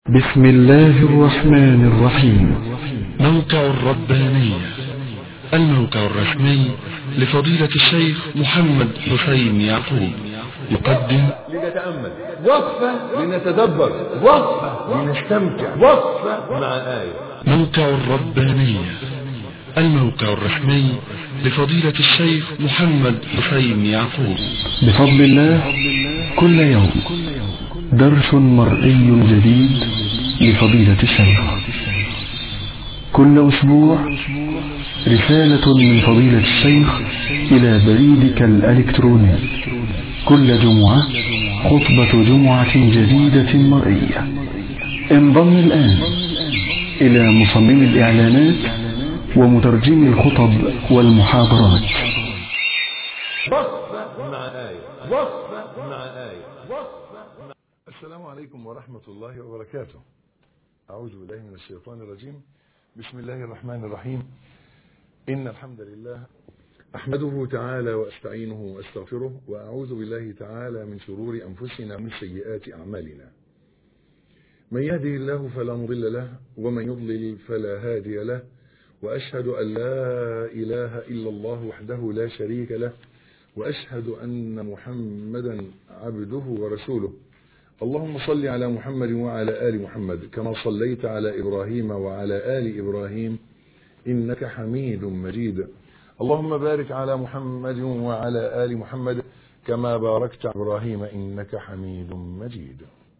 بسم الله الرحمن الرحيم موقع الربانية الموقع الرسمي لفضيلة الشيخ محمد حسين يعقوب يقدم لنتأمل وقفة لنتدبر وقفة لنستمتع وقفة مع آية موقع الربانية الموقع الرسمي لفضيلة الشيخ محمد حسين يعقوب بفضل الله كل يوم درس مرئي جديد لفضيلة الشيخ كل أسبوع رسالة من فضيلة الشيخ إلى بريدك الإلكتروني كل جمعة خطبة جمعة جديدة مرئية انضم الآن إلى مصمم الإعلانات ومترجم الخطب والمحاضرات وقفة مع آية وقفة مع آية وقفة مع... السلام عليكم ورحمة الله وبركاته أعوذ بالله من الشيطان الرجيم بسم الله الرحمن الرحيم إن الحمد لله أحمده تعالى وأستعينه وأستغفره وأعوذ بالله تعالى من شرور أنفسنا ومن سيئات أعمالنا من يهده الله فلا مضل له ومن يضلل فلا هادي له وأشهد أن لا إله إلا الله وحده لا شريك له وأشهد أن محمدا عبده ورسوله اللهم صل على محمد وعلى آل محمد كما صليت على إبراهيم وعلى آل إبراهيم إنك حميد مجيد اللهم بارك على محمد وعلى آل محمد كما باركت على إبراهيم إنك حميد مجيد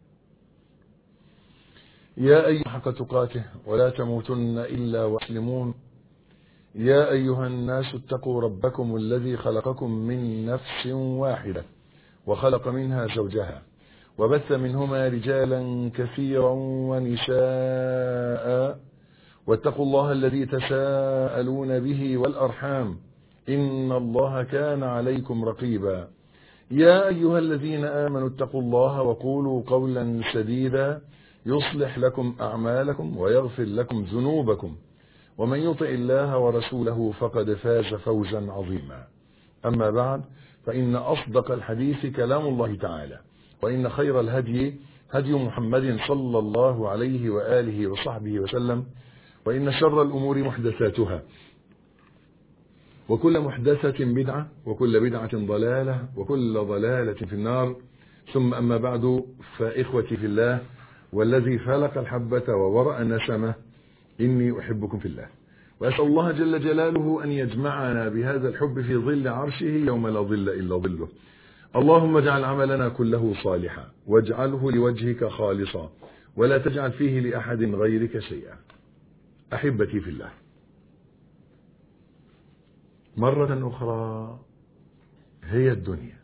يا أيها حق تقاته ولا تموتن إلا واسلمون يا أيها الناس اتقوا ربكم الذي خلقكم من نفس واحدة وخلق منها زوجها وبث منهما رجالا كثيرا ونساء واتقوا الله الذي تساءلون به والأرحام إن الله كان عليكم رقيبا يا أيها الذين آمنوا اتقوا الله وقولوا قولا سديدا يصلح لكم أعمالكم ويغفر لكم ذنوبكم ومن يطع الله ورسوله فقد فاز فوزا عظيما أما بعد فإن أصدق الحديث كلام الله تعالى وإن خير الهدي هدي محمد صلى الله عليه وآله وصحبه وسلم وإن شر الأمور محدثاتها وكل محدثة بدعة وكل بدعة ضلالة وكل ضلالة في النار ثم أما بعد فإخوتي في الله والذي فلق الحبة وورأ النسمة إني أحبكم في الله وأسأل الله جل جلاله أن يجمعنا بهذا الحب في ظل عرشه يوم لا ظل إلا ظله اللهم اجعل عملنا كله صالحا واجعله لوجهك خالصا ولا تجعل فيه لأحد غيرك شيئا أحبتي في الله مرة أخرى هي الدنيا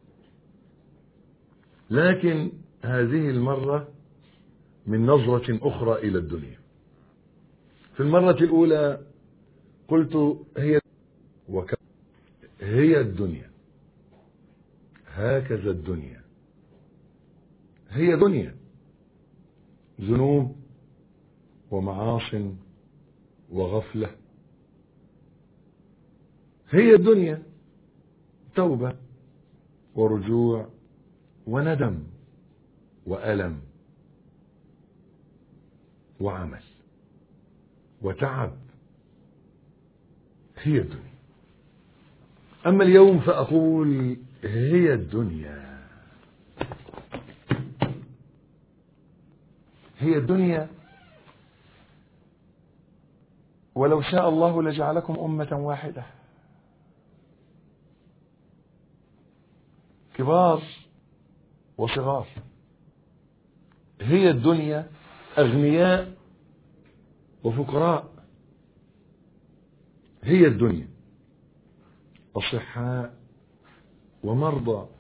لكن هذه المرة من نظرة أخرى إلى الدنيا في المرة الأولى قلت هي وك... هي الدنيا هكذا الدنيا هي دنيا ذنوب ومعاص وغفلة هي الدنيا توبة ورجوع وندم وألم وعمل وتعب هي الدنيا أما اليوم فأقول هي الدنيا هي الدنيا ولو شاء الله لجعلكم أمة واحدة كبار وصغار هي الدنيا أغنياء وفقراء هي الدنيا أصحاء ومرضى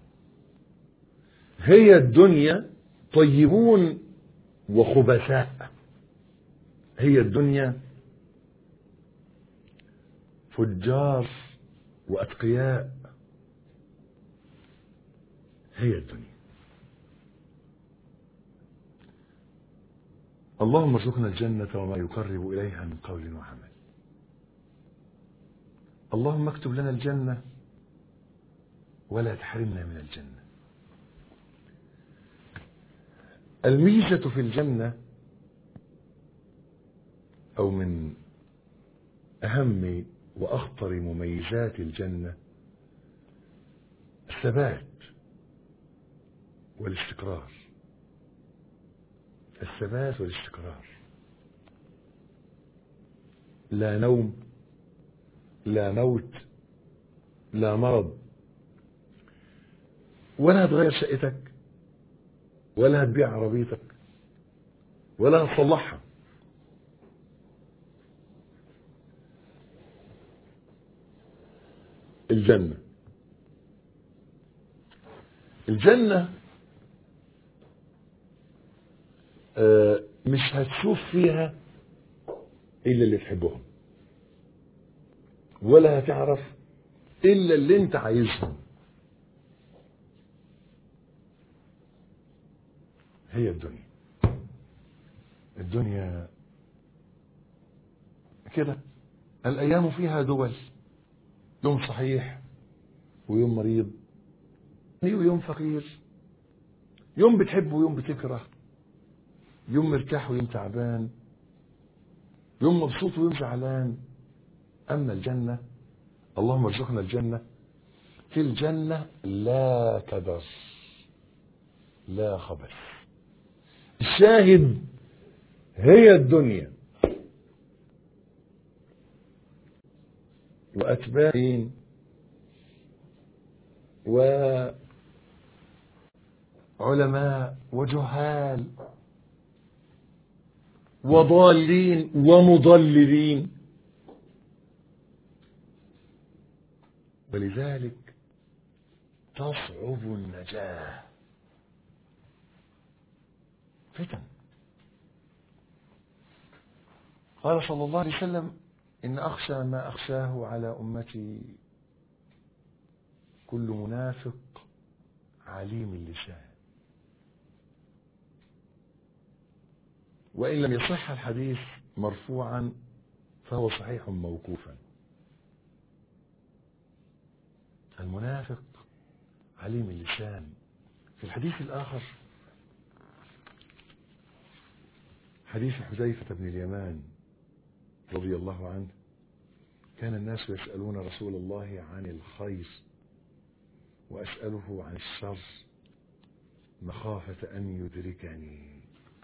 هي الدنيا طيبون وخبثاء هي الدنيا فجار وأتقياء هي الدنيا اللهم ارزقنا الجنة وما يقرب إليها من قول وعمل اللهم اكتب لنا الجنة ولا تحرمنا من الجنة الميزة في الجنة أو من أهم وأخطر مميزات الجنة الثبات والاستقرار الثبات والاستقرار لا نوم لا موت لا مرض ولا هتغير شقتك ولا هتبيع عربيتك ولا هتصلحها الجنة الجنة آه، مش هتشوف فيها إلا اللي تحبهم ولا هتعرف إلا اللي أنت عايزهم هي الدنيا الدنيا كده الأيام فيها دول يوم صحيح ويوم مريض ويوم فقير يوم بتحب ويوم بتكره يوم مرتاح ويوم تعبان يوم مبسوط ويوم زعلان أما الجنة اللهم ارزقنا الجنة في الجنة لا كدر لا خبث الشاهد هي الدنيا وأتباعين وعلماء وجهال وضالين ومضللين ولذلك تصعب النجاة فتن قال صلى الله عليه وسلم إن أخشى ما أخشاه على أمتي كل منافق عليم اللسان وإن لم يصح الحديث مرفوعا فهو صحيح موقوفا المنافق عليم اللسان في الحديث الآخر حديث حذيفة بن اليمان رضي الله عنه كان الناس يسألون رسول الله عن الخير وأسأله عن الشر مخافة أن يدركني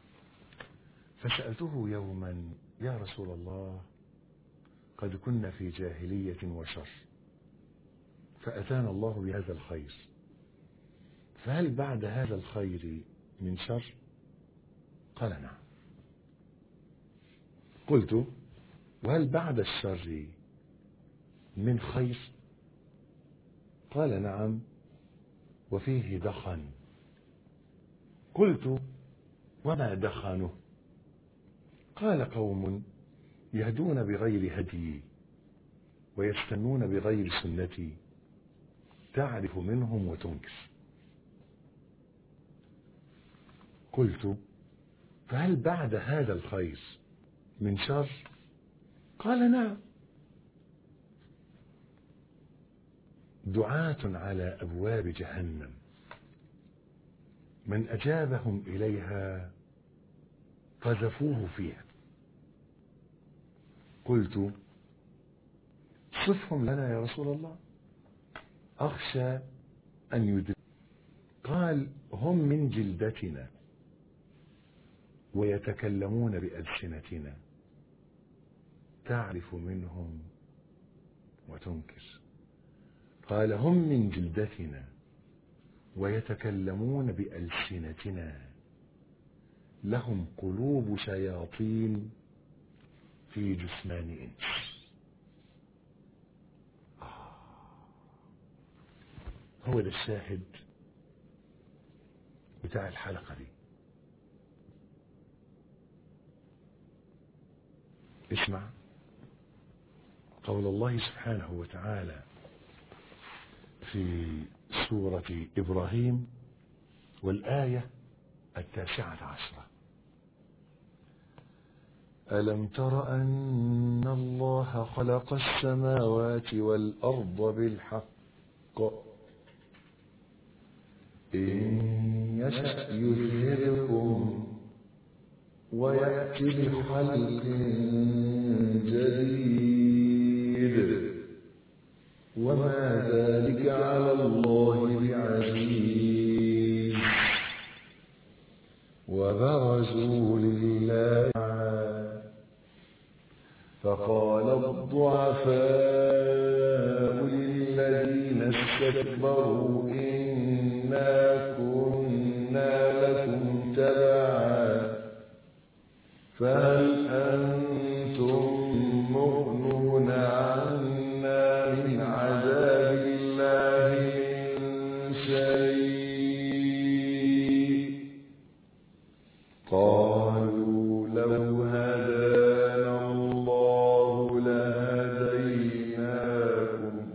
فسألته يوما يا رسول الله قد كنا في جاهلية وشر فأتانا الله بهذا الخير فهل بعد هذا الخير من شر قال نعم قلت وهل بعد الشر من خير قال نعم وفيه دخن قلت وما دخنه قال قوم يهدون بغير هديي ويستنون بغير سنتي تعرف منهم وتنكر قلت فهل بعد هذا الخير من شر قال نعم دعاة على أبواب جهنم من أجابهم إليها قذفوه فيها قلت صفهم لنا يا رسول الله أخشى أن يدرك قال هم من جلدتنا ويتكلمون بألسنتنا تعرف منهم وتنكر قال هم من جلدتنا ويتكلمون بألسنتنا لهم قلوب شياطين في جثمان إنس هو ده الشاهد بتاع الحلقة دي اسمع قول الله سبحانه وتعالى في سورة إبراهيم والآية التاسعة عشرة ألم تر أن الله خلق السماوات والأرض بالحق إن يشأ يذهبكم ويأتي بخلق جديد وما ذلك على الله بعزيز وبرزوا لله فقال الضعفاء للذين استكبروا إنا كنا لكم تبعا فهل أنتم مغنون عنا من عذاب الله من شيء قالوا لو هدانا الله لهديناكم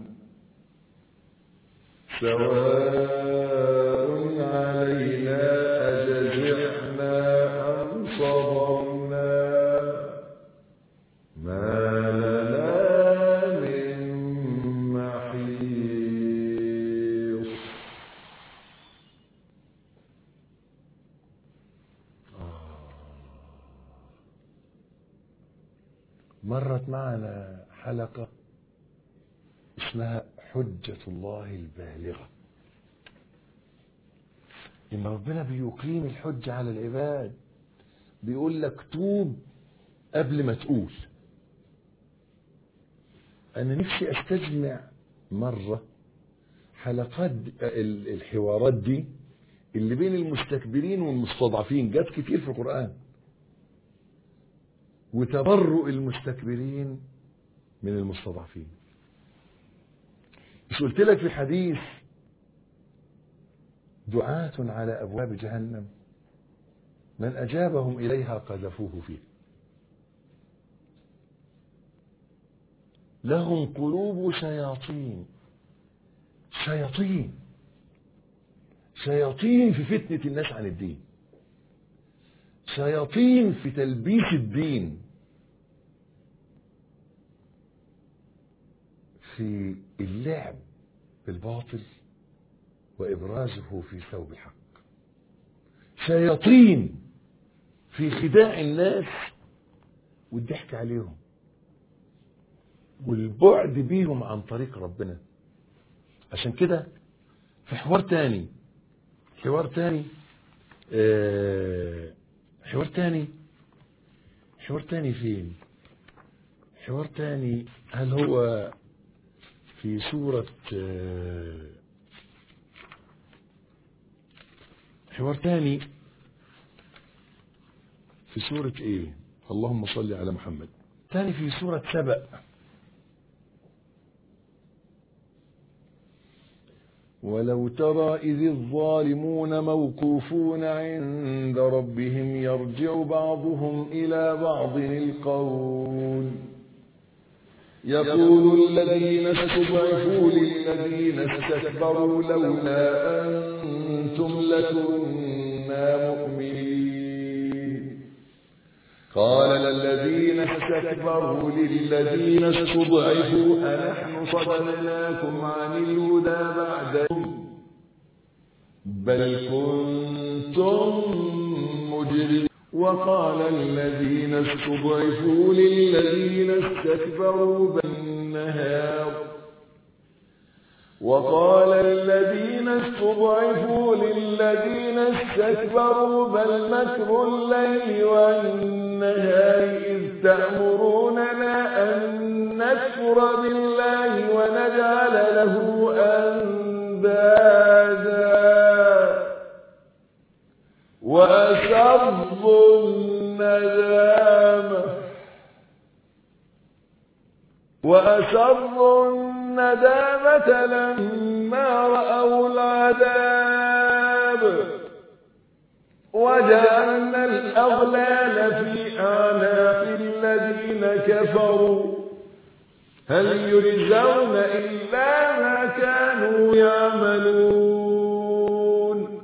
سواء علينا أجزعنا أم صبرنا ما لنا من محيص مرت معنا حلقة اسمها حجة الله البالغة إن ربنا بيقيم الحجة على العباد بيقول لك توب قبل ما تقول أنا نفسي أستجمع مرة حلقات ال- الحوارات دي اللي بين المستكبرين والمستضعفين جت كتير في القرآن وتبرؤ المستكبرين من المستضعفين مش قلت لك في حديث دعاة على أبواب جهنم من أجابهم إليها قذفوه فيه لهم قلوب شياطين شياطين شياطين في فتنة الناس عن الدين شياطين في تلبيس الدين في اللعب بالباطل وإبرازه في ثوب الحق شياطين في خداع الناس والضحك عليهم والبعد بيهم عن طريق ربنا عشان كده في حوار تاني حوار تاني آه حوار تاني حوار تاني فين حوار تاني هل هو في سورة آه حوار تاني في سورة ايه اللهم صل على محمد تاني في سورة سبأ ولو ترى إذ الظالمون موقوفون عند ربهم يرجع بعضهم إلى بعض القول يقول الذين استضعفوا للذين استكبروا لولا أنتم لكنا مؤمنين قال الذين استكبروا للذين استضعفوا أنحن صددناكم عن الهدى بعد بل كنتم مجرمين وقال الذين استضعفوا للذين استكبروا بالنهار وقال الذين استضعفوا للذين استكبروا بل مكر الليل والنهار إذ تأمروننا أن نكفر بالله ونجعل له أندادا وأسروا الندامة وأسروا الندامة لما رأوا العذاب وجعلنا الأغلال في أعناق الذين كفروا هل يجزون إلا ما كانوا يعملون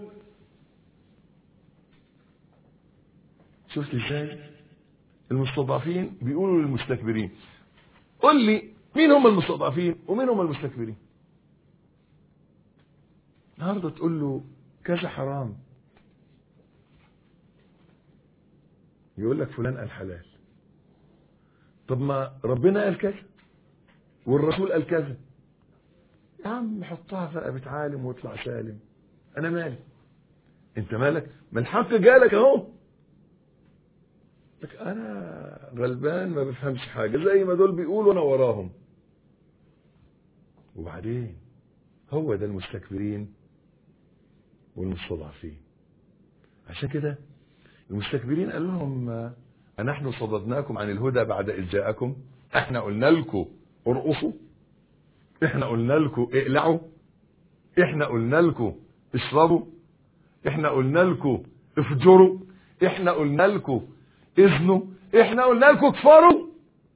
شفت ازاي المستضعفين بيقولوا للمستكبرين قل لي مين هم المستضعفين ومين هم المستكبرين النهارده تقول له كذا حرام يقول لك فلان قال حلال طب ما ربنا قال كذا والرسول قال كذا يا عم حطها في رقبة عالم واطلع سالم انا مالي انت مالك ما الحق جالك اهو لك انا غلبان ما بفهمش حاجه زي ما دول بيقولوا انا وراهم وبعدين هو ده المستكبرين والمستضعفين عشان كده المستكبرين قال لهم أنحن صددناكم عن الهدى بعد إذ جاءكم احنا قلنا لكم ارقصوا احنا قلنا لكم اقلعوا احنا قلنا لكم اشربوا احنا قلنا لكم افجروا احنا قلنا لكم اذنوا احنا قلنا لكم كفروا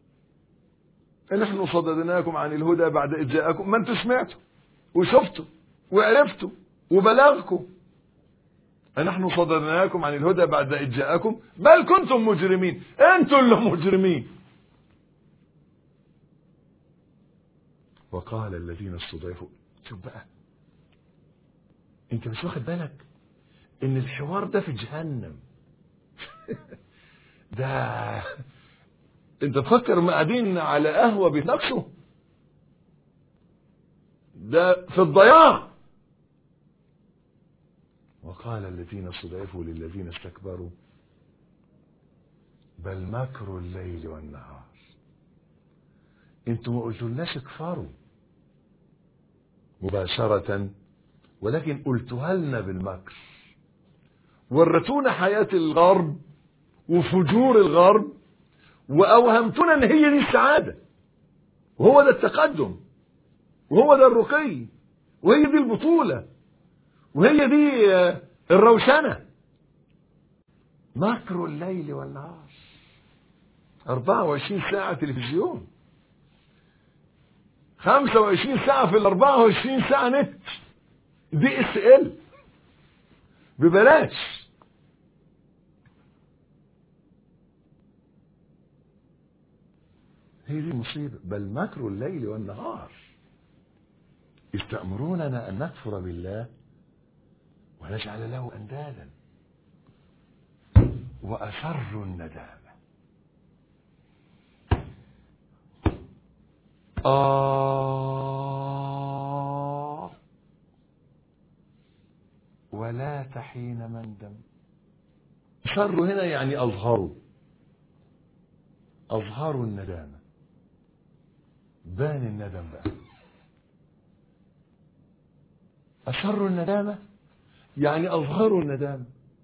نحن صددناكم عن الهدى بعد إذ جاءكم ما انتوا سمعتوا وشفتوا وعرفتوا وبلغكم نحن صددناكم عن الهدى بعد إذ جاءكم بل كنتم مجرمين انتوا اللي مجرمين وقال الذين استضعفوا شوف بقى انت مش واخد بالك ان الحوار ده في جهنم ده انت تفكر ما قاعدين على قهوه بيتناقشوا ده في الضياع وقال الذين استضعفوا للذين استكبروا بل مكر الليل والنهار انتوا ما قلتولناش اكفروا مباشرة ولكن قلتوها لنا بالمكر ورتونا حياة الغرب وفجور الغرب واوهمتنا ان هي دي السعادة وهو ده التقدم وهو ده الرقي وهي دي البطولة وهي دي الروشنة مكر الليل والنهار 24 ساعة تلفزيون 25 ساعة في ال 24 ساعة نت دي اس ال ببلاش هي دي المصيبة بل مكر الليل والنهار إذ تأمروننا أن نكفر بالله ونجعل له أندادا وأسروا الندامة آه ولا تحين مندم أسروا هنا يعني أظهروا أظهروا الندامة بان الندم بقى أسروا الندامة يعني أظهروا الندامة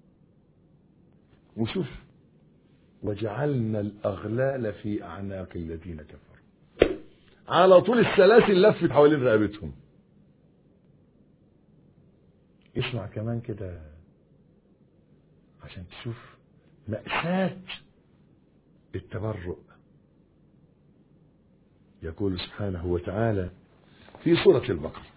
وشوف وجعلنا الأغلال في أعناق الذين كفروا على طول السلاسل لفت حوالين رقبتهم اسمع كمان كده عشان تشوف مأساة التبرؤ يقول سبحانه وتعالى في سورة البقرة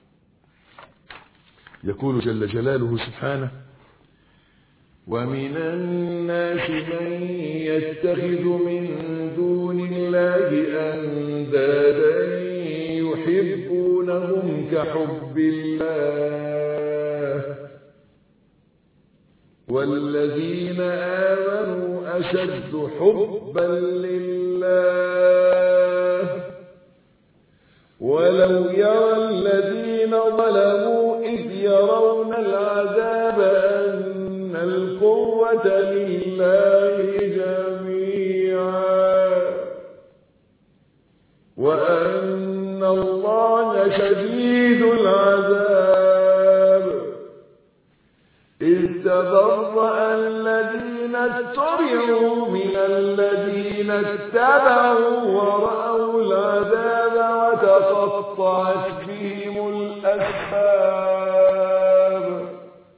يقول جل جلاله سبحانه ومن الناس من يتخذ من دون الله أندادا يحبونهم كحب الله والذين آمنوا أشد حبا لله ولو يرى الذين ظلموا إذ يرون العذاب أن القوة لله جميعا وأن الله شديد العذاب إذ تبرأ الذين اتبعوا من الذين اتبعوا ورأوا العذاب وتقطعت بهم الأسباب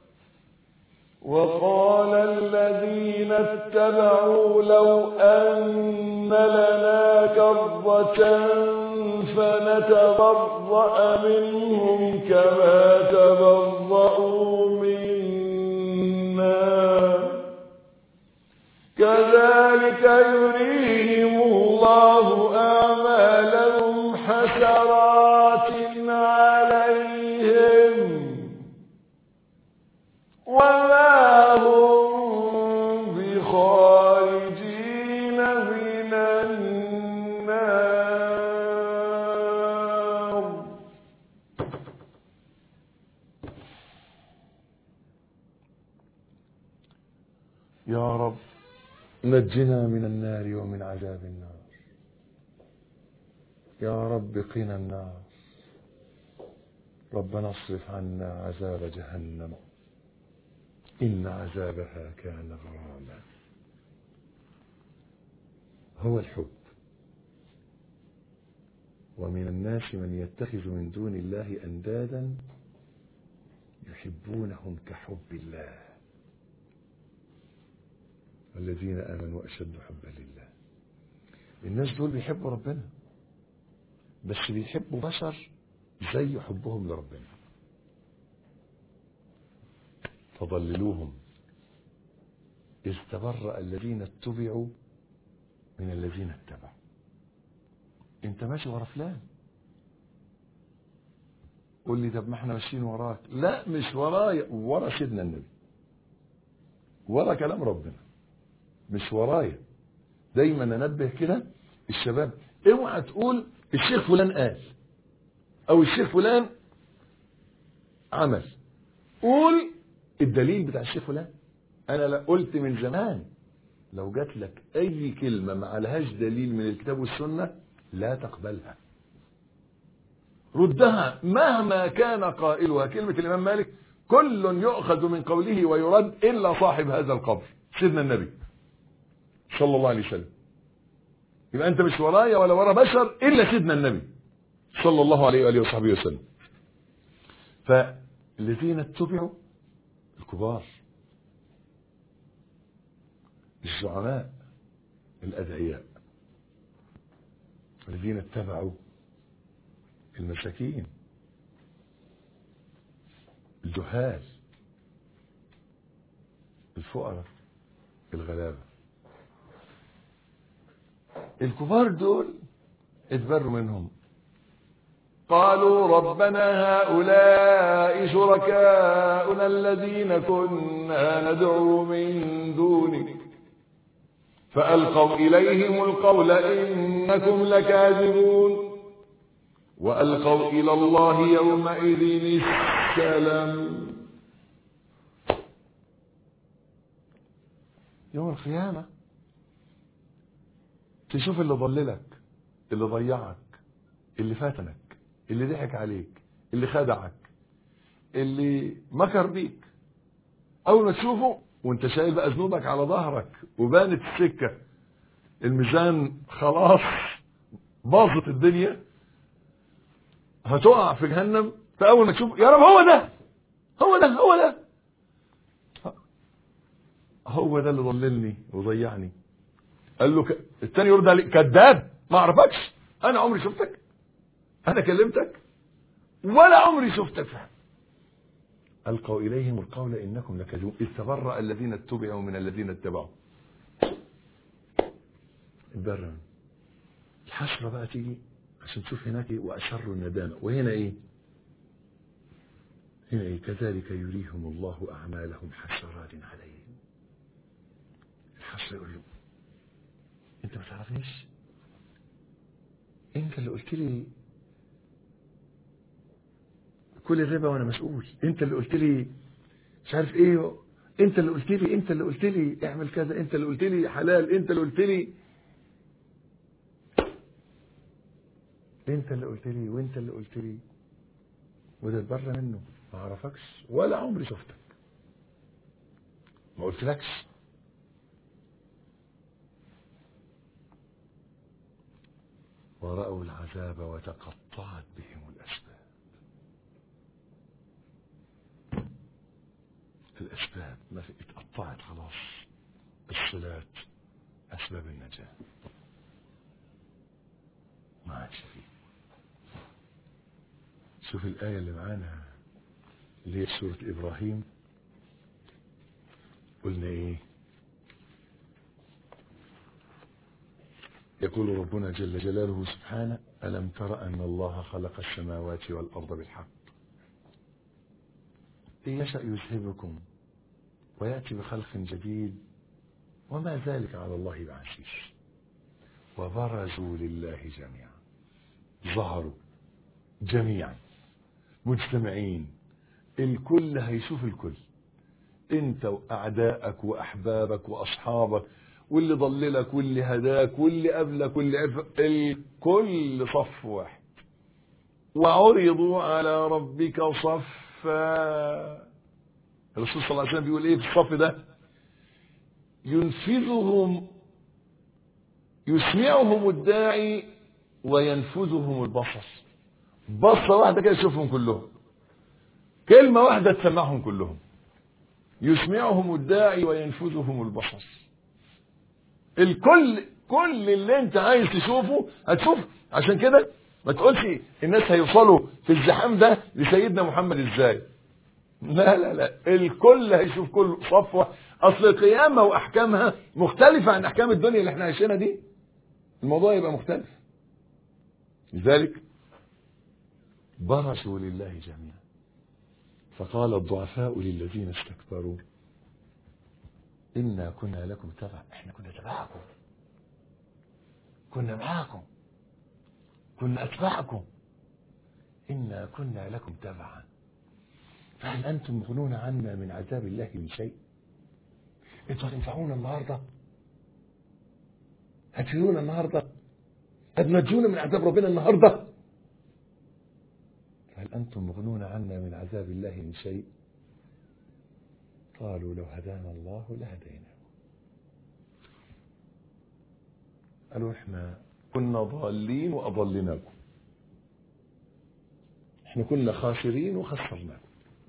وقال الذين اتبعوا لو أن لنا كرة فنتبرأ منهم كما تبرأوا منا كذلك يريهم الله أعمالهم حسرات عليهم وما هم بخارجين نجنا من النار ومن عذاب النار يا رب قنا النار ربنا اصرف عنا عذاب جهنم إن عذابها كان غراما هو الحب ومن الناس من يتخذ من دون الله أندادا يحبونهم كحب الله والذين آمنوا أشد حبا لله الناس دول بيحبوا ربنا بس بيحبوا بشر زي حبهم لربنا فضللوهم إذ تبرأ الذين اتبعوا من الذين اتبعوا انت ماشي ورا فلان قول لي طب ما احنا ماشيين وراك لا مش ورايا ورا سيدنا النبي ورا كلام ربنا مش ورايا دايما انبه كده الشباب اوعى تقول الشيخ فلان قال او الشيخ فلان عمل قول الدليل بتاع الشيخ فلان انا لا قلت من زمان لو جات لك اي كلمه ما عليهاش دليل من الكتاب والسنه لا تقبلها ردها مهما كان قائلها كلمة الإمام مالك كل يؤخذ من قوله ويرد إلا صاحب هذا القبر سيدنا النبي صلى الله عليه وسلم يبقى أنت مش ورايا ولا ورا بشر إلا سيدنا النبي صلى الله عليه وآله وصحبه وسلم فالذين اتبعوا الكبار الزعماء الأدعياء الذين اتبعوا المساكين الجهال الفقراء الغلابة الكبار دول اتبروا منهم قالوا ربنا هؤلاء شركاؤنا الذين كنا ندعو من دونك فألقوا إليهم القول إنكم لكاذبون وألقوا إلى الله يومئذ السلام يوم القيامة تشوف اللي ضللك اللي ضيعك اللي فاتنك اللي ضحك عليك اللي خدعك اللي مكر بيك أول ما تشوفه وانت شايل بقى ذنوبك على ظهرك وبانت السكة الميزان خلاص باظت الدنيا هتقع في جهنم فاول ما تشوف يا رب هو ده هو ده هو ده هو ده اللي ضللني وضيعني قال له ك... التاني يرد عليه كذاب ما اعرفكش انا عمري شفتك انا كلمتك ولا عمري شفتك فعلا القوا اليهم القول انكم لكاذبون اذ تبرأ الذين اتبعوا من الذين اتبعوا البر الحسره بقى تيجي عشان تشوف هناك ايه واشر الندامه وهنا ايه هنا ايه كذلك يريهم الله اعمالهم حسرات عليهم الحسره يقول له انت ما تعرفنيش انت اللي قلت لي كل الربا وانا مسؤول انت اللي قلت لي مش عارف ايه انت اللي قلت لي انت اللي قلت لي اعمل كذا انت اللي قلت لي حلال انت اللي قلت لي انت اللي قلت لي وانت اللي قلت لي وده اتبرى منه ما اعرفكش ولا عمري شفتك ما قلتلكش ورأوا العذاب وتقطعت بهم الأسباب الأسباب ما في اتقطعت خلاص الصلات أسباب النجاة ما عادش فيه شوف الآية اللي معانا اللي هي سورة إبراهيم قلنا إيه يقول ربنا جل جلاله سبحانه ألم تر أن الله خلق السماوات والأرض بالحق إن يشأ يذهبكم ويأتي بخلق جديد وما ذلك على الله بعزيز وبرزوا لله جميعا ظهروا جميعا مجتمعين الكل هيشوف الكل انت واعدائك واحبابك واصحابك واللي ضللك واللي هداك واللي قبلك واللي عف... الكل صف واحد وعرضوا على ربك صفا الرسول صلى الله عليه وسلم بيقول ايه في الصف ده ينفذهم يسمعهم الداعي وينفذهم البصر بصة واحدة كده تشوفهم كلهم كلمة واحدة تسمعهم كلهم يسمعهم الداعي وينفذهم البصر الكل كل اللي انت عايز تشوفه هتشوف عشان كده ما تقولش الناس هيوصلوا في الزحام ده لسيدنا محمد ازاي لا لا لا الكل هيشوف كل صفوة اصل القيامة واحكامها مختلفة عن احكام الدنيا اللي احنا عايشينها دي الموضوع يبقى مختلف لذلك برزوا لله جميعا فقال الضعفاء للذين استكبروا إنا كنا لكم تبع احنا كنا تبعكم كنا معاكم كنا أتباعكم إنا كنا لكم تبعا فهل أنتم مغنون عنا من عذاب الله من شيء انتوا هتنفعونا النهاردة هتفيدونا النهاردة هتنجونا من عذاب ربنا النهاردة فهل أنتم مغنون عنا من عذاب الله من شيء قالوا لو هدانا الله لهدينا قالوا احنا كنا ضالين وأضلناكم احنا كنا خاسرين وخسرناكم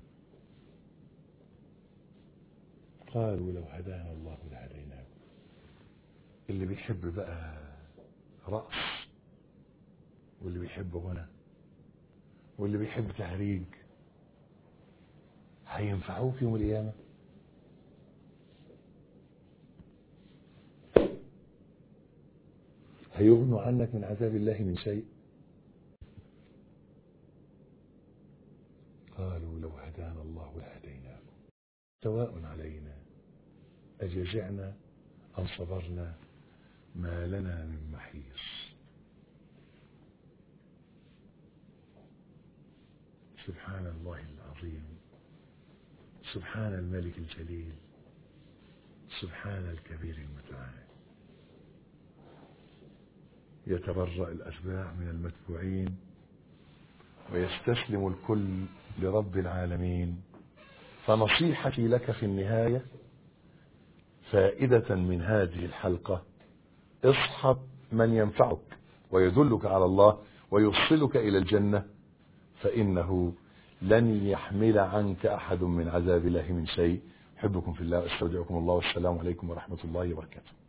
قالوا لو هدانا الله لهديناكم اللي بيحب بقى رأس واللي بيحب غنى واللي بيحب تهريج هينفعوك يوم القيامة هيغنوا عنك من عذاب الله من شيء قالوا لو هدانا الله لهديناكم سواء علينا أجزعنا أم صبرنا ما لنا من محيص سبحان الله العظيم سبحان الملك الجليل سبحان الكبير المتعال يتبرأ الأتباع من المتبوعين ويستسلم الكل لرب العالمين فنصيحتي لك في النهاية فائدة من هذه الحلقة اصحب من ينفعك ويدلك على الله ويوصلك إلى الجنة فإنه لن يحمل عنك أحد من عذاب الله من شيء أحبكم في الله أستودعكم الله والسلام عليكم ورحمة الله وبركاته